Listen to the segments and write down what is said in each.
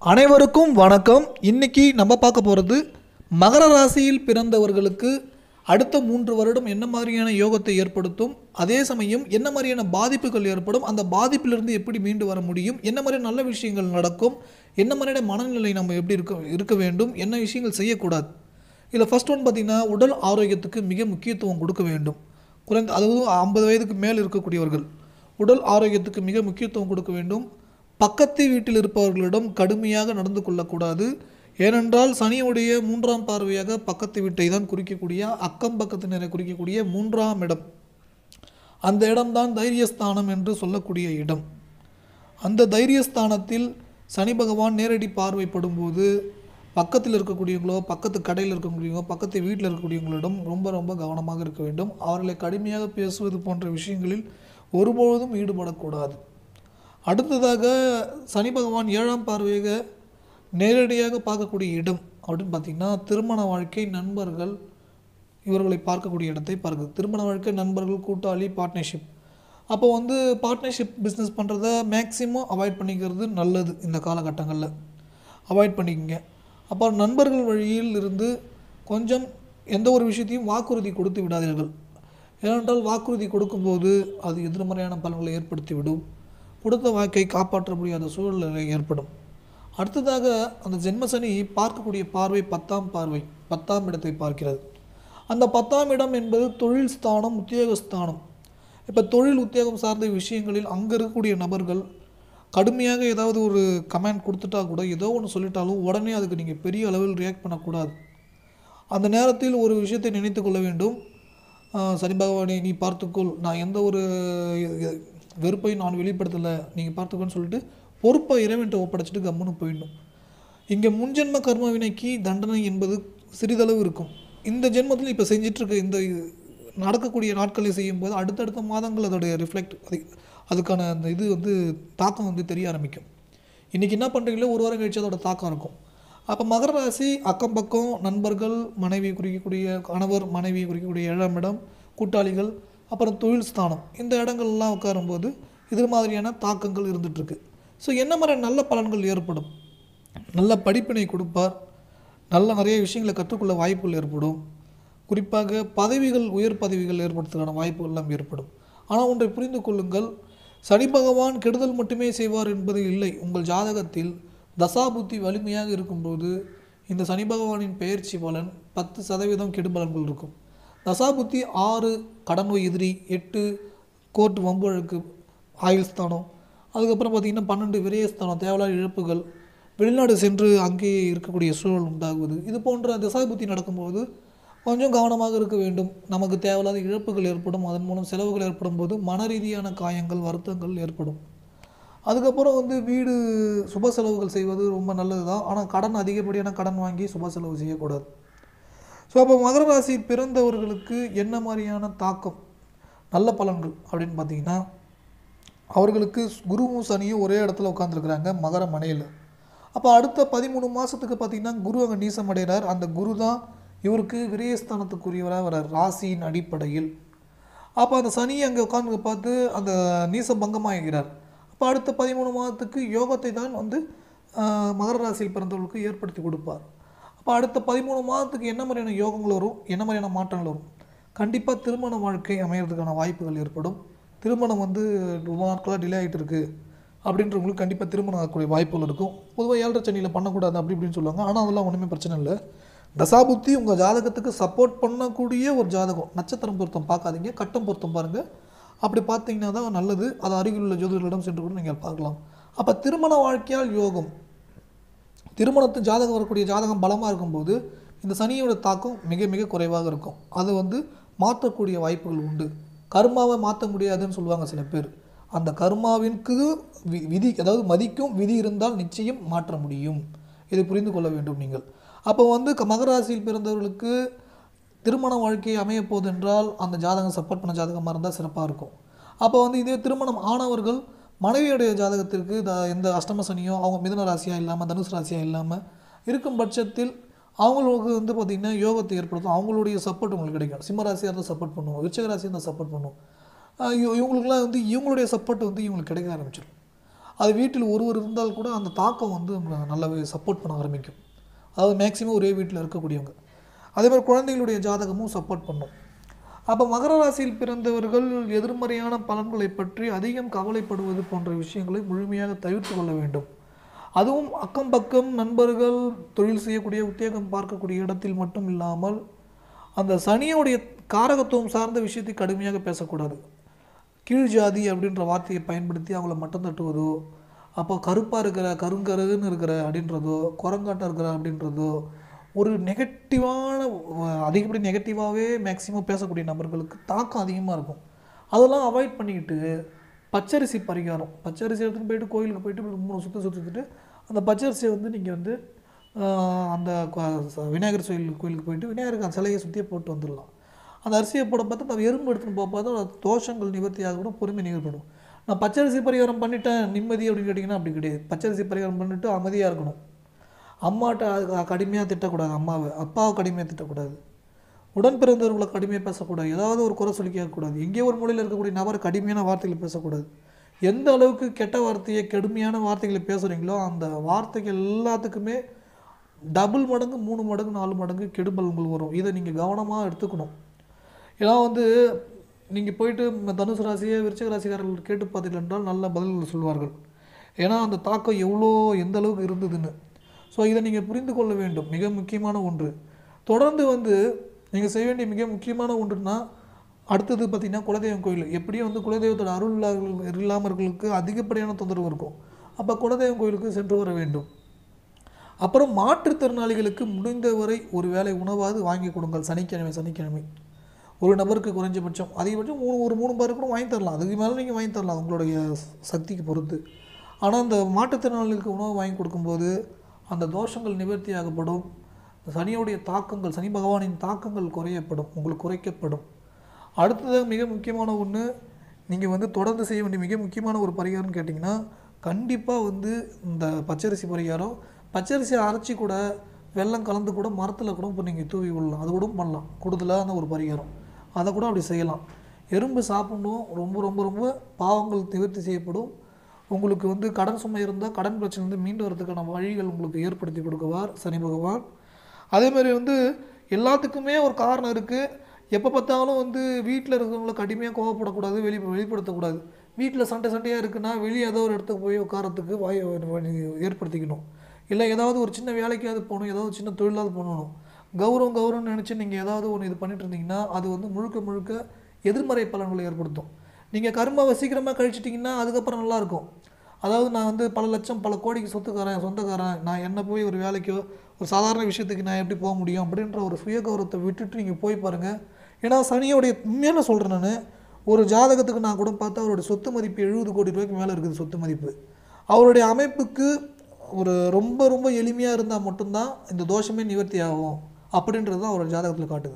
அனைவருக்கும் வணக்கம் இன்னைக்கு நம்ம பார்க்க போகிறது மகர ராசியில் பிறந்தவர்களுக்கு அடுத்த மூன்று வருடம் என்ன மாதிரியான யோகத்தை ஏற்படுத்தும் அதே சமயம் என்ன மாதிரியான பாதிப்புகள் ஏற்படும் அந்த பாதிப்பிலிருந்து எப்படி மீண்டு வர முடியும் என்ன மாதிரியான நல்ல விஷயங்கள் நடக்கும் என்ன மாதிரியான மனநிலை நம்ம எப்படி இருக்க இருக்க வேண்டும் என்ன விஷயங்கள் செய்யக்கூடாது இதில் ஃபர்ஸ்ட் ஒன் பார்த்திங்கன்னா உடல் ஆரோக்கியத்துக்கு மிக முக்கியத்துவம் கொடுக்க வேண்டும் குறைந்த அதாவது ஐம்பது வயதுக்கு மேல் இருக்கக்கூடியவர்கள் உடல் ஆரோக்கியத்துக்கு மிக முக்கியத்துவம் கொடுக்க வேண்டும் பக்கத்து வீட்டில் இருப்பவர்களிடம் கடுமையாக நடந்து கொள்ளக்கூடாது ஏனென்றால் சனியுடைய மூன்றாம் பார்வையாக பக்கத்து வீட்டை தான் குறிக்கக்கூடிய அக்கம் பக்கத்தினரை குறிக்கக்கூடிய மூன்றாம் இடம் அந்த இடம்தான் தைரியஸ்தானம் என்று சொல்லக்கூடிய இடம் அந்த தைரியஸ்தானத்தில் சனி பகவான் நேரடி பார்வைப்படும்போது பக்கத்தில் இருக்கக்கூடியவங்களோ பக்கத்து கடையில் இருக்கக்கூடியவங்களோ பக்கத்து வீட்டில் இருக்கக்கூடியவங்களிடம் ரொம்ப ரொம்ப கவனமாக இருக்க வேண்டும் அவர்களை கடுமையாக பேசுவது போன்ற விஷயங்களில் ஒருபொழுதும் ஈடுபடக்கூடாது அடுத்ததாக சனி பகவான் ஏழாம் பார்வையாக நேரடியாக பார்க்கக்கூடிய இடம் அப்படின்னு பார்த்திங்கன்னா திருமண வாழ்க்கை நண்பர்கள் இவர்களை பார்க்கக்கூடிய இடத்தை பார்க்குது திருமண வாழ்க்கை நண்பர்கள் கூட்டாளி பார்ட்னர்ஷிப் அப்போ வந்து பார்ட்னர்ஷிப் பிஸ்னஸ் பண்ணுறத மேக்ஸிமம் அவாய்ட் பண்ணிக்கிறது நல்லது இந்த காலகட்டங்களில் அவாய்ட் பண்ணிக்கங்க அப்போ நண்பர்கள் வழியில் இருந்து கொஞ்சம் எந்த ஒரு விஷயத்தையும் வாக்குறுதி கொடுத்து விடாதீர்கள் ஏனென்றால் வாக்குறுதி கொடுக்கும்போது அது எதிர்மறையான பலன்களை ஏற்படுத்திவிடும் கொடுத்த வாக்கை காப்பாற்ற முடியாத சூழ்நிலை ஏற்படும் அடுத்ததாக அந்த ஜென்மசனி பார்க்கக்கூடிய பார்வை பத்தாம் பார்வை பத்தாம் இடத்தை பார்க்கிறது அந்த பத்தாம் இடம் என்பது தொழில் ஸ்தானம் உத்தியோக ஸ்தானம் இப்போ தொழில் உத்தியோகம் சார்ந்த விஷயங்களில் அங்கே இருக்கக்கூடிய நபர்கள் கடுமையாக ஏதாவது ஒரு கமெண்ட் கொடுத்துட்டா கூட ஏதோ ஒன்று சொல்லிட்டாலும் உடனே அதுக்கு நீங்கள் பெரிய அளவில் ரியாக்ட் பண்ணக்கூடாது அந்த நேரத்தில் ஒரு விஷயத்தை நினைத்து கொள்ள வேண்டும் ஆஹ் சனி பகவானே நீ பார்த்துக்கொள் நான் எந்த ஒரு எ- வெறுப்பையும் நான் வெளிப்படுத்தலை நீங்கள் பார்த்துக்கோன்னு சொல்லிட்டு பொறுப்பை இறைவன்ட்ட ஒப்படைச்சிட்டு கம்முன்னு போயிடணும் இங்கே முன்ஜென்ம கர்ம வினைக்கு தண்டனை என்பது சிறிதளவு இருக்கும் இந்த ஜென்மத்தில் இப்போ செஞ்சிட்ருக்க இந்த இது- நடக்கக்கூடிய நாட்களை செய்யும்போது அடுத்தடுத்த மாதங்கள் அதோடைய ரிஃப்ளெக்ட் அது அதுக்கான அந்த இது வந்து தாக்கம் வந்து தெரிய ஆரம்பிக்கும் இன்றைக்கி என்ன பண்ணுறீங்களோ ஒரு வாரம் கழிச்சு அதோட தாக்கம் இருக்கும் அப்போ மகர ராசி அக்கம் பக்கம் நண்பர்கள் மனைவி குறிக்கக்கூடிய கணவர் மனைவி குறிக்கக்கூடிய ஏழாம் இடம் கூட்டாளிகள் அப்புறம் தொழில் ஸ்தானம் இந்த இடங்கள்லாம் உட்காரும்போது இது மாதிரியான தாக்கங்கள் இருந்துகிட்ருக்கு ஸோ என்ன மாதிரி நல்ல பலன்கள் ஏற்படும் நல்ல படிப்பினை கொடுப்பார் நல்ல நிறைய விஷயங்களை கற்றுக்கொள்ள வாய்ப்புகள் ஏற்படும் குறிப்பாக பதவிகள் உயர் பதவிகள் ஏற்படுத்துவதற்கான வாய்ப்புகள் எல்லாம் ஏற்படும் ஆனால் ஒன்றை புரிந்து கொள்ளுங்கள் சனி பகவான் கெடுதல் மட்டுமே செய்வார் என்பது இல்லை உங்கள் ஜாதகத்தில் தசாபுத்தி வலிமையாக இருக்கும்போது இந்த சனி பகவானின் பெயர்ச்சி பலன் பத்து சதவீதம் கெடுபலன்கள் இருக்கும் தசாபுத்தி ஆறு கடன் நோய் எதிரி எட்டு கோர்ட் வம்பு வழக்கு ஆயுள் ஸ்தானம் அதுக்கப்புறம் பார்த்திங்கன்னா பன்னெண்டு விரயஸ்தானம் தேவையில்லாத இழப்புகள் வெளிநாடு சென்று அங்கேயே இருக்கக்கூடிய சூழல் உண்டாகுவது இது போன்ற திசாபுத்தி நடக்கும்போது கொஞ்சம் கவனமாக இருக்க வேண்டும் நமக்கு தேவையில்லாத இழப்புகள் ஏற்படும் அதன் மூலம் செலவுகள் ஏற்படும் போது மன ரீதியான காயங்கள் வருத்தங்கள் ஏற்படும் அதுக்கப்புறம் வந்து வீடு சுப செலவுகள் செய்வது ரொம்ப நல்லது தான் ஆனால் கடன் அதிகப்படியான கடன் வாங்கி சுப செலவு செய்யக்கூடாது ஸோ அப்போ மகர ராசி பிறந்தவர்களுக்கு என்ன மாதிரியான தாக்கம் நல்ல பலன்கள் அப்படின்னு பார்த்தீங்கன்னா அவர்களுக்கு குருவும் சனியும் ஒரே இடத்துல உட்காந்துருக்குறாங்க மகர மனையில் அப்போ அடுத்த பதிமூணு மாதத்துக்கு பார்த்தீங்கன்னா குரு அங்கே நீசம் அடைகிறார் அந்த குரு தான் இவருக்கு விரயஸ்தானத்துக்குரியவராக வரார் ராசியின் அடிப்படையில் அப்போ அந்த சனி அங்கே உட்காந்து பார்த்து அந்த நீச பங்கமாகிறார் அப்போ அடுத்த பதிமூணு மாதத்துக்கு யோகத்தை தான் வந்து ஆஹ், மகர ராசியில் பிறந்தவர்களுக்கு ஏற்படுத்தி கொடுப்பார் அப்போ அடுத்த பதிமூணு மாதத்துக்கு என்ன மாதிரியான யோகங்கள் வரும் என்ன மாதிரியான மாற்றங்கள் வரும் கண்டிப்பாக திருமண வாழ்க்கை அமையறதுக்கான வாய்ப்புகள் ஏற்படும் திருமணம் வந்து ரொம்ப நாட்களாக டிலே ஆகிட்டு இருக்கு அப்படின்றவங்களுக்கு கண்டிப்பாக திருமணம் ஆகக்கூடிய வாய்ப்புகள் இருக்கும் பொதுவாக ஏழரை சனியில் பண்ணக்கூடாது அப்படி இப்படின்னு சொல்லுவாங்க ஆனால் அதெல்லாம் ஒன்றுமே பிரச்சனை இல்லை தசாபுத்தி உங்கள் ஜாதகத்துக்கு சப்போர்ட் பண்ணக்கூடிய ஒரு ஜாதகம் நட்சத்திரம் பொருத்தம் பார்க்காதீங்க கட்டம் பொருத்தம் பாருங்கள் அப்படி பார்த்தீங்கன்னா தான் நல்லது அது அருகில் உள்ள ஜோதிடர்களிடம் சென்று கூட நீங்கள் பார்க்கலாம் அப்போ திருமண வாழ்க்கையால் யோகம் திருமணத்து ஜாதகம் வரக்கூடிய ஜாதகம் பலமாக இருக்கும்போது இந்த சனியோட தாக்கம் மிக மிக குறைவாக இருக்கும் அது வந்து மாற்றக்கூடிய வாய்ப்புகள் உண்டு கர்மாவை மாற்ற முடியாதுன்னு சொல்லுவாங்க சில பேர் அந்த கர்மாவிற்கு வி- விதி அதாவது மதிக்கும் விதி இருந்தால் நிச்சயம் மாற்ற முடியும் இதை புரிந்து கொள்ள வேண்டும் நீங்கள் அப்போ வந்து க- மகராசியில் பிறந்தவர்களுக்கு திருமண வாழ்க்கை அமைய போதென்றால் அந்த ஜாதகம் சப்போர்ட் பண்ண ஜாதகமாக இருந்தால் சிறப்பாக இருக்கும் அப்போ வந்து இதே திருமணம் ஆனவர்கள் மனைவியுடைய ஜாதகத்திற்கு த எந்த அஷ்டம சனியோ அவங்க மிதுன ராசியாக இல்லாமல் தனுசு ராசியாக இல்லாமல் இருக்கும் பட்சத்தில் அவங்களுக்கு வந்து பார்த்திங்கன்னா யோகத்தை ஏற்படுத்தும் அவங்களுடைய சப்போர்ட் உங்களுக்கு கிடைக்கும் சிம்ம ராசியாக இருந்தால் சப்போர்ட் பண்ணுவோம் விருச்சக ராசியாக இருந்தால் சப்போர்ட் பண்ணுவோம் ஆஹ் இவ- இவங்களுக்குலாம் வந்து இவங்களுடைய சப்போர்ட் வந்து இவங்களுக்கு கிடைக்க ஆரம்பிச்சிடும் அது வீட்டில் ஒருவர் இருந்தால் கூட அந்த தாக்கம் வந்து நம்மளை நல்லாவே சப்போர்ட் பண்ண ஆரம்பிக்கும் அதாவது மேக்ஸிமம் ஒரே வீட்டில் இருக்கக்கூடியவங்க அதே மாதிரி குழந்தைகளுடைய ஜாதகமும் சப்போர்ட் பண்ணும் அப்போ மகர ராசியில் பிறந்தவர்கள் எதிர்மறையான பலன்களை பற்றி அதிகம் கவலைப்படுவது போன்ற விஷயங்களை முழுமையாக தவிர்த்து கொள்ள வேண்டும் அதுவும் அக்கம் பக்கம் நண்பர்கள் தொழில் செய்யக்கூடிய உத்தியோகம் பார்க்கக்கூடிய இடத்தில் மட்டும் இல்லாமல் அந்த சனியோடைய காரகத்துவம் சார்ந்த விஷயத்தை கடுமையாக பேசக்கூடாது கீழ் ஜாதி அப்படின்ற வார்த்தையை பயன்படுத்தி அவங்கள மட்டம் தட்டுவதோ அப்போ கருப்பாக இருக்கிற கருங்கருன்னு இருக்கிற அப்படின்றதோ குரங்காட்டம் இருக்கிற அப்படின்றதோ ஒரு நெகட்டிவான அதிகப்படி நெகட்டிவாகவே மேக்ஸிமம் பேசக்கூடிய நபர்களுக்கு தாக்கம் அதிகமாக இருக்கும் அதெல்லாம் அவாய்ட் பண்ணிக்கிட்டு பச்சரிசி பரிகாரம் பச்சரிசி எடுத்துன்னு போயிட்டு கோயிலுக்கு போயிட்டு ஒரு மூணு சுற்று சுற்றிட்டு அந்த பச்சரிசியை வந்து நீங்கள் வந்து ஆஹ், அந்த க- ச- விநாயகர் கோயில் கோயிலுக்கு போயிட்டு விநாயகருக்கு அந்த சிலையை சுற்றியே போட்டு வந்துடலாம் அந்த அரிசியை போட பார்த்தா அந்த எறும்பு எடுத்துன்னு போக பார்த்தா அது தோஷங்கள் நிவர்த்தியாக கூட பொறுமை நிகழ்படும் நான் பச்சரிசி பரிகாரம் பண்ணிட்டேன் நிம்மதி அப்படின்னு கேட்டிங்கன்னா அப்படி கிடையாது பச்சரிசி பரிகாரம் பண்ணிட்டு அமைதியாக இருக்கணும் அம்மாட்ட அது கடுமையாக திட்டக்கூடாது அம்மாவை அப்பாவை கடுமையாக திட்டக்கூடாது உடன் பிறந்தவர்களை கடுமையாக பேசக்கூடாது ஏதாவது ஒரு குறை சொல்லி கேட்கக்கூடாது எங்கேயோ ஒரு மூலையில் இருக்கக்கூடிய நபர் கடுமையான வார்த்தைகளை பேசக்கூடாது எந்த அளவுக்கு கெட்ட வார்த்தையை கடுமையான வார்த்தைகளை பேசுகிறீங்களோ அந்த வார்த்தைகள் எல்லாத்துக்குமே டபுள் மடங்கு மூணு மடங்கு நாலு மடங்கு கெடுபலன்கள் வரும் இதை நீங்கள் கவனமாக எடுத்துக்கணும் ஏன்னா வந்து நீங்கள் போயிட்டு ம- தனுசு ராசியை விருச்சிக ராசிக்காரர்கள் கேட்டு பார்த்தீர்கள் என்றால் நல்ல பதில்கள் சொல்வார்கள் ஏன்னா அந்த தாக்கம் எவ்வளோ எந்த அளவுக்கு இருந்ததுன்னு ஸோ இதை நீங்கள் புரிந்து கொள்ள வேண்டும் மிக முக்கியமான ஒன்று தொடர்ந்து வந்து நீங்கள் செய்ய வேண்டிய மிக முக்கியமான ஒன்றுனா அடுத்தது பார்த்திங்கன்னா குலதெய்வம் கோயில் எப்படியும் வந்து குலதெய்வத்தோட அருள் இல்லாதவர்கள் இல்லாமர்களுக்கு அதிகப்படியான தொந்தரவு இருக்கும் அப்போ குலதெய்வம் கோயிலுக்கு சென்று வர வேண்டும் அப்புறம் மாற்றுத்திறனாளிகளுக்கு முடிந்தவரை ஒரு வேளை உணவாவது வாங்கி கொடுங்கள் சனிக்கிழமை சனிக்கிழமை ஒரு நபருக்கு குறைஞ்சபட்சம் அதிகபட்சம் மூணு ஒரு மூணு பேருக்கு கூட வாங்கி தரலாம் அதுக்கு மேலே நீங்கள் வாங்கி தரலாம் உங்களுடைய சக்திக்கு பொறுத்து ஆனால் அந்த மாற்றுத்திறனாளிகளுக்கு உணவு வாங்கி கொடுக்கும்போது அந்த தோஷங்கள் நிவர்த்தியாகப்படும் சனியோடைய தாக்கங்கள் சனி பகவானின் தாக்கங்கள் குறையப்படும் உங்களுக்கு குறைக்கப்படும் அடுத்தது மிக முக்கியமான ஒன்று நீங்கள் வந்து தொடர்ந்து செய்ய வேண்டிய மிக முக்கியமான ஒரு பரிகாரம்னு கேட்டிங்கன்னா கண்டிப்பாக வந்து இந்த பச்சரிசி பரிகாரம் பச்சரிசி அரைச்சி கூட வெல்லம் கலந்து கூட மரத்தில் கூட இப்போ நீங்கள் தூவி விடலாம் அது கூட பண்ணலாம் கூடுதலான ஒரு பரிகாரம் அதை கூட அப்படி செய்யலாம் எறும்பு சாப்பிடணும் ரொம்ப ரொம்ப ரொம்ப பாவங்கள் நிவர்த்தி செய்யப்படும் உங்களுக்கு வந்து கடன் சுமை இருந்தால் கடன் பிரச்சனைலேருந்து மீண்டு வரதுக்கான வழிகள் உங்களுக்கு ஏற்படுத்தி கொடுக்குவார் சனி பகவான் அதே மாதிரி வந்து எல்லாத்துக்குமே ஒரு காரணம் இருக்குது எப்போ பார்த்தாலும் வந்து வீட்டில் இருக்கிறவங்கள கடுமையாக கோவப்படக்கூடாது வெளி வெளிப்படுத்தக்கூடாது வீட்டில் சண்டை சண்டையாக இருக்குன்னா வெளியே ஏதோ ஒரு இடத்துக்கு போய் உட்காரத்துக்கு வாய் வழி ஏற்படுத்திக்கணும் இல்லை ஏதாவது ஒரு சின்ன வேலைக்காவது போகணும் ஏதாவது சின்ன தொழிலாவது பண்ணணும் கௌரவம் கௌரவம்னு நினச்சி நீங்கள் ஏதாவது ஒன்று இது பண்ணிட்டு இருந்தீங்கன்னா அது வந்து முழுக்க முழுக்க எதிர்மறை பலன்களை ஏற்படுத்தும் நீங்கள் கர்மாவை சீக்கிரமாக கழிச்சிட்டிங்கன்னா அதுக்கப்புறம் நல்லாயிருக்கும் அதாவது நான் வந்து பல லட்சம் பல கோடிக்கு சொத்துக்காரன் சொந்தக்காரன் நான் என்ன போய் ஒரு வேலைக்கோ ஒரு சாதாரண விஷயத்துக்கு நான் எப்படி போக முடியும் அப்படின்ற ஒரு சுய கௌரவத்தை விட்டுட்டு நீங்கள் போய் பாருங்கள் ஏன்னா சனியோடைய உண்மையான சொல்கிறேன் நான் ஒரு ஜாதகத்துக்கு நான் கூட பார்த்தா அவருடைய சொத்து மதிப்பு எழுபது கோடி ரூபாய்க்கு மேலே இருக்குது சொத்து மதிப்பு அவருடைய அமைப்புக்கு ஒரு ரொம்ப ரொம்ப எளிமையாக இருந்தால் மட்டும்தான் இந்த தோஷமே நிவர்த்தி ஆகும் அப்படின்றது தான் அவரோட ஜாதகத்தில் காட்டுது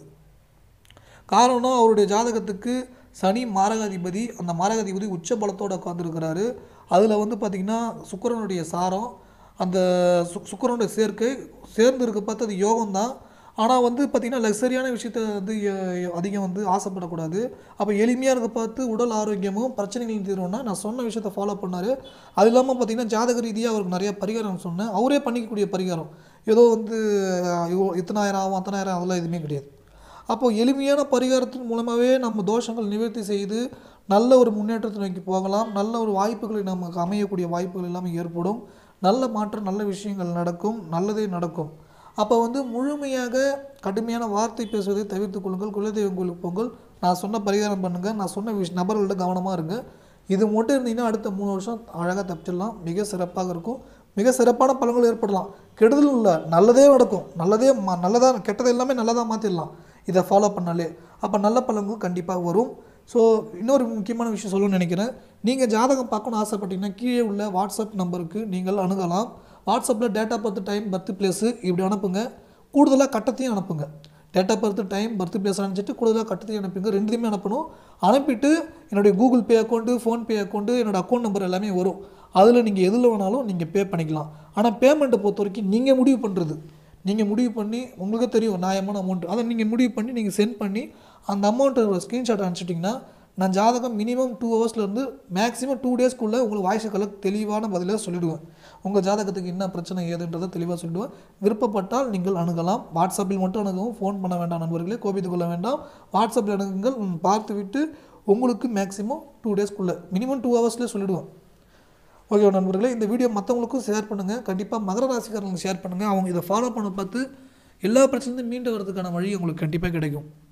காரணம் அவருடைய ஜாதகத்துக்கு சனி மாரகாதிபதி அந்த மாரகாதிபதி உச்ச பலத்தோட உட்காந்துருக்கிறாரு அதில் வந்து பார்த்திங்கன்னா சுக்கிரனுடைய சாரம் அந்த சு சுக்கிரனுடைய சேர்க்கை சேர்ந்து இருக்க பார்த்து அது யோகம் தான் ஆனால் வந்து பார்த்திங்கன்னா லக்ஸரியான விஷயத்த வந்து எ- அதிகம் வந்து ஆசைப்படக்கூடாது அப்போ எளிமையாக இருக்க பார்த்து உடல் ஆரோக்கியமும் பிரச்சனைகளும் தீரும்னா நான் சொன்ன விஷயத்த ஃபாலோ பண்ணார் அது இல்லாமல் பார்த்திங்கன்னா ஜாதக ரீதியாக அவருக்கு நிறைய பரிகாரம் சொன்னேன் அவரே பண்ணிக்கக்கூடிய பரிகாரம் ஏதோ வந்து அஹ், இவ்வளோ இத்தனாயிரம் ஆகும் அத்தனாயிரம் அதெல்லாம் எதுவுமே கிடையாது அப்போ எளிமையான பரிகாரத்தின் மூலமாகவே நம்ம தோஷங்கள் நிவர்த்தி செய்து நல்ல ஒரு முன்னேற்றத்தை நோக்கி போகலாம் நல்ல ஒரு வாய்ப்புகளை நமக்கு அமையக்கூடிய வாய்ப்புகள் எல்லாமே ஏற்படும் நல்ல மாற்றம் நல்ல விஷயங்கள் நடக்கும் நல்லதே நடக்கும் அப்போ வந்து முழுமையாக கடுமையான வார்த்தை பேசுவதை தவிர்த்து கொள்ளுங்கள் குலதெய்வம் கோயிலுக்கு போங்கள் நான் சொன்ன பரிகாரம் பண்ணுங்கள் நான் சொன்ன விஷ் நபர்கள்ட்ட கவனமாக இருங்க இது மட்டும் இருந்தீங்கன்னா அடுத்த மூணு வருஷம் அழகாக தப்பிச்சிடலாம் மிக சிறப்பாக இருக்கும் மிக சிறப்பான பலன்கள் ஏற்படலாம் கெடுதலும் இல்லை நல்லதே நடக்கும் நல்லதே ம- நல்லதா கெட்டது எல்லாமே நல்லதாக மாற்றிடலாம் இதை ஃபாலோ பண்ணாலே அப்போ நல்ல பலன்கள் கண்டிப்பாக வரும் ஸோ இன்னொரு முக்கியமான விஷயம் சொல்லணும்னு நினைக்கிறேன் நீங்கள் ஜாதகம் பார்க்கணும்னு ஆசைப்பட்டீங்கன்னா கீழே உள்ள வாட்ஸ்அப் நம்பருக்கு நீங்கள் அணுகலாம் வாட்ஸ்அப்பில் data birth time birth place இப்படி அனுப்புங்க கூடுதலாக கட்டத்தையும் அனுப்புங்க data birth time birth place அனுப்பிச்சிட்டு கூடுதலாக கட்டத்தையும் அனுப்புங்க ரெண்டுத்தையுமே அனுப்பணும் அனுப்பிட்டு என்னுடைய Google Pay account PhonePe account என்னோட அக்கௌண்ட் நம்பர் எல்லாமே வரும் அதில் நீங்கள் எதில் வேணாலும் நீங்கள் பே பண்ணிக்கலாம் ஆனால் பேமெண்ட்டை பொறுத்த வரைக்கும் நீங்கள் முடிவு பண்ணுறது நீங்கள் முடிவு பண்ணி உங்களுக்கு தெரியும் நியாயமான அமௌண்ட் அதை நீங்கள் முடிவு பண்ணி நீங்கள் சென்ட் பண்ணி அந்த அமௌண்ட்டை ஸ்க்ரீன்ஷாட் அனுப்பிச்சிட்டிங்கன்னா நான் ஜாதகம் மினிமம் டூ ஹவர்ஸ்லேருந்து மேக்ஸிமம் டூ டேஸ்க்குள்ளே உங்களுக்கு வாய்ஸ் கால தெளிவான பதிலாக சொல்லிவிடுவேன் உங்கள் ஜாதகத்துக்கு என்ன பிரச்சனை ஏதுன்றதை தெளிவாக சொல்லிடுவேன் விருப்பப்பட்டால் நீங்கள் அணுகலாம் வாட்ஸ்அப்பில் மட்டும் அணுகவும் ஃபோன் பண்ண வேண்டாம் நண்பர்களே கோபித்துக் கொள்ள வேண்டாம் வாட்ஸ்அப்பில் அணுகுங்கள் ம், பார்த்துவிட்டு உங்களுக்கு மேக்ஸிமம் டூ டேஸ்க்குள்ளே மினிமம் டூ ஹவர்ஸ்லேயே சொல்லிவிடுவேன் ஓகே நண்பர்களே இந்த வீடியோ மற்றவங்களுக்கும் ஷேர் பண்ணுங்கள் கண்டிப்பாக மகர ராசிக்காரங்களுக்கு ஷேர் பண்ணுங்கள் அவங்க இதை ஃபாலோ பண்ண பார்த்து எல்லா பிரச்சனையும் மீண்டு வரதுக்கான வழி உங்களுக்கு கண்டிப்பாக கிடைக்கும்